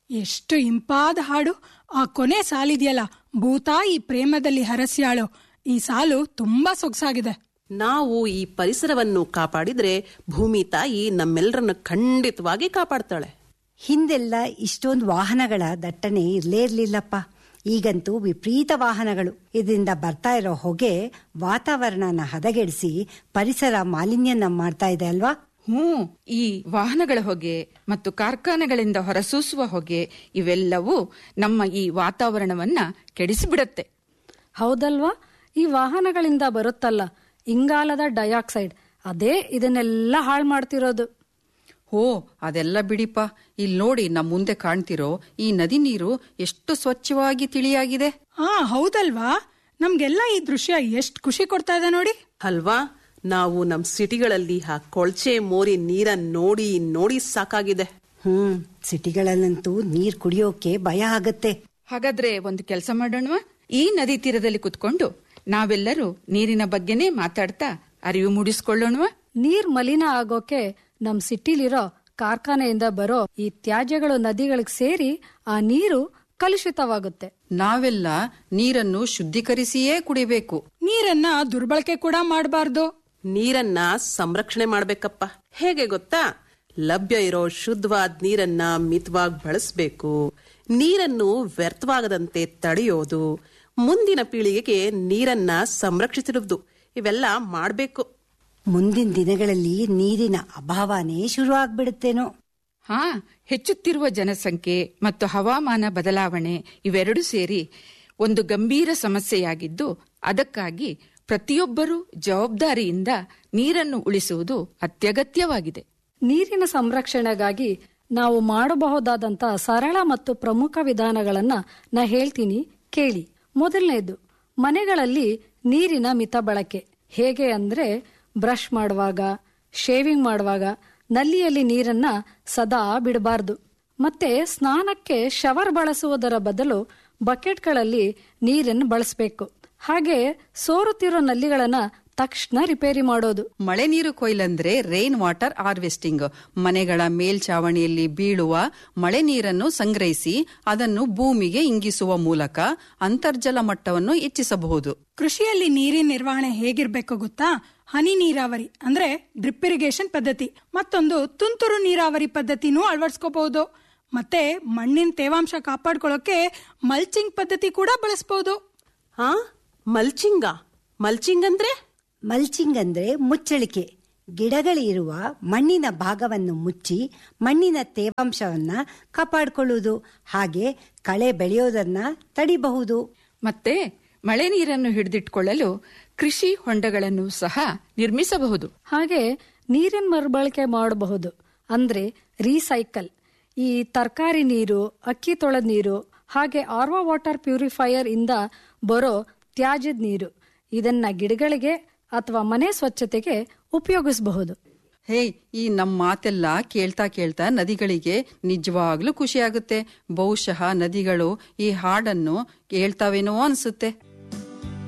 ಎಷ್ಟು ಇಂಪಾದ ಹಾಡು ಆ ಕೊನೆ ಸಾಲಿದೆಯಲ್ಲ ಭೂತಾಯಿ ಪ್ರೇಮದಲ್ಲಿ ಹರಸ್ಯಾಳು ಈ ಸಾಲು ತುಂಬಾ ಸೊಗಸಾಗಿದೆ ನಾವು ಈ ಪರಿಸರವನ್ನು ಕಾಪಾಡಿದ್ರೆ ಭೂಮಿ ತಾಯಿ ನಮ್ಮೆಲ್ಲರನ್ನು ಖಂಡಿತವಾಗಿ ಕಾಪಾಡ್ತಾಳೆ ಹಿಂದೆಲ್ಲ ಇಷ್ಟೊಂದು ವಾಹನಗಳ ದಟ್ಟಣೆ ಇರ್ಲೇ ಇರ್ಲಿಲ್ಲಪ್ಪ ಈಗಂತೂ ವಿಪರೀತ ವಾಹನಗಳು ಇದರಿಂದ ಬರ್ತಾ ಇರೋ ಹೊಗೆ ವಾತಾವರಣನ ಹದಗೆಡಿಸಿ ಪರಿಸರ ಮಾಲಿನ್ಯನ ಮಾಡ್ತಾ ಇದೆ ಅಲ್ವಾ ಹ್ಞೂ ಈ ವಾಹನಗಳ ಹೊಗೆ ಮತ್ತು ಕಾರ್ಖಾನೆಗಳಿಂದ ಹೊರಸೂಸುವ ಹೊಗೆ ಇವೆಲ್ಲವೂ ನಮ್ಮ ಈ ವಾತಾವರಣವನ್ನ ಕೆಡಿಸಿಬಿಡತ್ತೆ ಹೌದಲ್ವಾ ಈ ವಾಹನಗಳಿಂದ ಬರುತ್ತಲ್ಲ ಇಂಗಾಲದ ಡೈಆಕ್ಸೈಡ್ ಅದೇ ಇದನ್ನೆಲ್ಲ ಹಾಳು ಮಾಡ್ತಿರೋದು ಹೋ ಅದೆಲ್ಲ ಬಿಡಿಪ ಇಲ್ಲಿ ನೋಡಿ ನಮ್ ಮುಂದೆ ಕಾಣ್ತಿರೋ ಈ ನದಿ ನೀರು ಎಷ್ಟು ಸ್ವಚ್ಛವಾಗಿ ತಿಳಿಯಾಗಿದೆ ಹಾ ಹೌದಲ್ವಾ ನಮ್ಗೆಲ್ಲ ಈ ದೃಶ್ಯ ಎಷ್ಟ್ ಖುಷಿ ಕೊಡ್ತಾ ಇದೆ ನೋಡಿ ಅಲ್ವಾ ನಾವು ನಮ್ ಸಿಟಿಗಳಲ್ಲಿ ಆ ಕೊಳ್ಚೆ ಮೋರಿ ನೀರನ್ ನೋಡಿ ನೋಡಿ ಸಾಕಾಗಿದೆ ಹ್ಮ್ ಸಿಟಿಗಳಲ್ಲಂತೂ ನೀರ್ ಕುಡಿಯೋಕೆ ಭಯ ಆಗತ್ತೆ ಹಾಗಾದ್ರೆ ಒಂದು ಕೆಲಸ ಮಾಡೋಣವಾ ಈ ನದಿ ತೀರದಲ್ಲಿ ಕುತ್ಕೊಂಡು ನಾವೆಲ್ಲರೂ ನೀರಿನ ಬಗ್ಗೆನೇ ಮಾತಾಡ್ತಾ ಅರಿವು ಮೂಡಿಸ್ಕೊಳ್ಳೋಣವಾ ನೀರ್ ಮಲಿನ ಆಗೋಕೆ ನಮ್ ಸಿಟಿಲಿರೋ ಕಾರ್ಖಾನೆಯಿಂದ ಬರೋ ಈ ತ್ಯಾಜ್ಯಗಳು ನದಿಗಳಿಗೆ ಸೇರಿ ಆ ನೀರು ಕಲುಷಿತವಾಗುತ್ತೆ ನಾವೆಲ್ಲ ನೀರನ್ನು ಶುದ್ಧೀಕರಿಸಿಯೇ ಕುಡಿಬೇಕು ನೀರನ್ನ ದುರ್ಬಳಕೆ ಕೂಡ ಮಾಡಬಾರ್ದು ನೀರನ್ನ ಸಂರಕ್ಷಣೆ ಮಾಡ್ಬೇಕಪ್ಪ ಹೇಗೆ ಗೊತ್ತಾ ಲಭ್ಯ ಇರೋ ಶುದ್ಧವಾದ ನೀರನ್ನ ಮಿತವಾಗಿ ಬಳಸಬೇಕು ನೀರನ್ನು ವ್ಯರ್ಥವಾಗದಂತೆ ತಡೆಯೋದು ಮುಂದಿನ ಪೀಳಿಗೆಗೆ ನೀರನ್ನ ಸಂರಕ್ಷಿಸಿಡುವುದು ಇವೆಲ್ಲ ಮಾಡ್ಬೇಕು ಮುಂದಿನ ದಿನಗಳಲ್ಲಿ ನೀರಿನ ಅಭಾವನೇ ಶುರು ಆಗ್ಬಿಡುತ್ತೇನೋ ಹಾ ಹೆಚ್ಚುತ್ತಿರುವ ಜನಸಂಖ್ಯೆ ಮತ್ತು ಹವಾಮಾನ ಬದಲಾವಣೆ ಇವೆರಡೂ ಸೇರಿ ಒಂದು ಗಂಭೀರ ಸಮಸ್ಯೆಯಾಗಿದ್ದು ಅದಕ್ಕಾಗಿ ಪ್ರತಿಯೊಬ್ಬರೂ ಜವಾಬ್ದಾರಿಯಿಂದ ನೀರನ್ನು ಉಳಿಸುವುದು ಅತ್ಯಗತ್ಯವಾಗಿದೆ ನೀರಿನ ಸಂರಕ್ಷಣೆಗಾಗಿ ನಾವು ಮಾಡಬಹುದಾದಂತ ಸರಳ ಮತ್ತು ಪ್ರಮುಖ ವಿಧಾನಗಳನ್ನ ನಾ ಹೇಳ್ತೀನಿ ಕೇಳಿ ಮೊದಲನೇದು ಮನೆಗಳಲ್ಲಿ ನೀರಿನ ಮಿತ ಬಳಕೆ ಹೇಗೆ ಅಂದ್ರೆ ಬ್ರಷ್ ಮಾಡುವಾಗ ಶೇವಿಂಗ್ ಮಾಡುವಾಗ ನಲ್ಲಿಯಲ್ಲಿ ನೀರನ್ನ ಸದಾ ಬಿಡಬಾರ್ದು ಮತ್ತೆ ಸ್ನಾನಕ್ಕೆ ಶವರ್ ಬಳಸುವುದರ ಬದಲು ಬಕೆಟ್ಗಳಲ್ಲಿ ನೀರನ್ನು ಬಳಸಬೇಕು ಹಾಗೆ ಸೋರುತ್ತಿರೋ ನಲ್ಲಿಗಳನ್ನ ತಕ್ಷಣ ರಿಪೇರಿ ಮಾಡೋದು ಮಳೆ ನೀರು ಕೊಯ್ಲಂದ್ರೆ ರೈನ್ ವಾಟರ್ ಹಾರ್ವೆಸ್ಟಿಂಗ್ ಮನೆಗಳ ಮೇಲ್ಛಾವಣಿಯಲ್ಲಿ ಬೀಳುವ ಮಳೆ ನೀರನ್ನು ಸಂಗ್ರಹಿಸಿ ಅದನ್ನು ಭೂಮಿಗೆ ಇಂಗಿಸುವ ಮೂಲಕ ಅಂತರ್ಜಲ ಮಟ್ಟವನ್ನು ಹೆಚ್ಚಿಸಬಹುದು ಕೃಷಿಯಲ್ಲಿ ನೀರಿನ ನಿರ್ವಹಣೆ ಹೇಗಿರ್ಬೇಕು ಗೊತ್ತಾ ಹನಿ ನೀರಾವರಿ ಅಂದ್ರೆ ಡ್ರಿಪ್ ಇರಿಗೇಷನ್ ಪದ್ಧತಿ ಮತ್ತೊಂದು ತುಂತುರು ನೀರಾವರಿ ಪದ್ಧತಿನೂ ಅಳವಡಿಸ್ಕೋಬಹುದು ಮತ್ತೆ ಮಣ್ಣಿನ ತೇವಾಂಶ ಕಾಪಾಡ್ಕೊಳ್ಳೋಕೆ ಮಲ್ಚಿಂಗ್ ಪದ್ಧತಿ ಕೂಡ ಬಳಸಬಹುದು ಹಾ ಮಲ್ಚಿಂಗ ಮಲ್ಚಿಂಗ್ ಅಂದ್ರೆ ಮಲ್ಚಿಂಗ್ ಅಂದ್ರೆ ಮುಚ್ಚಳಿಕೆ ಗಿಡಗಳಿರುವ ಮಣ್ಣಿನ ಭಾಗವನ್ನು ಮುಚ್ಚಿ ಮಣ್ಣಿನ ತೇವಾಂಶವನ್ನ ಕಾಪಾಡಿಕೊಳ್ಳುವುದು ಹಾಗೆ ಕಳೆ ಬೆಳೆಯೋದನ್ನ ತಡಿಬಹುದು ಮತ್ತೆ ಮಳೆ ನೀರನ್ನು ಹಿಡಿದಿಟ್ಕೊಳ್ಳಲು ಕೃಷಿ ಹೊಂಡಗಳನ್ನು ಸಹ ನಿರ್ಮಿಸಬಹುದು ಹಾಗೆ ನೀರಿನ ಮರುಬಳಕೆ ಮಾಡಬಹುದು ಅಂದ್ರೆ ರೀಸೈಕಲ್ ಈ ತರಕಾರಿ ನೀರು ಅಕ್ಕಿ ತೊಳೆದ ನೀರು ಹಾಗೆ ಆರ್ವಾ ವಾಟರ್ ಪ್ಯೂರಿಫೈಯರ್ ಇಂದ ಬರೋ ತ್ಯಾಜ್ಯದ ನೀರು ಇದನ್ನ ಗಿಡಗಳಿಗೆ ಅಥವಾ ಮನೆ ಸ್ವಚ್ಛತೆಗೆ ಉಪಯೋಗಿಸಬಹುದು ಹೇ ಈ ನಮ್ಮ ಮಾತೆಲ್ಲ ಕೇಳ್ತಾ ಕೇಳ್ತಾ ನದಿಗಳಿಗೆ ನಿಜವಾಗ್ಲೂ ಖುಷಿಯಾಗುತ್ತೆ ಬಹುಶಃ ನದಿಗಳು ಈ ಹಾಡನ್ನು ಕೇಳ್ತಾವೇನೋ ಅನ್ಸುತ್ತೆ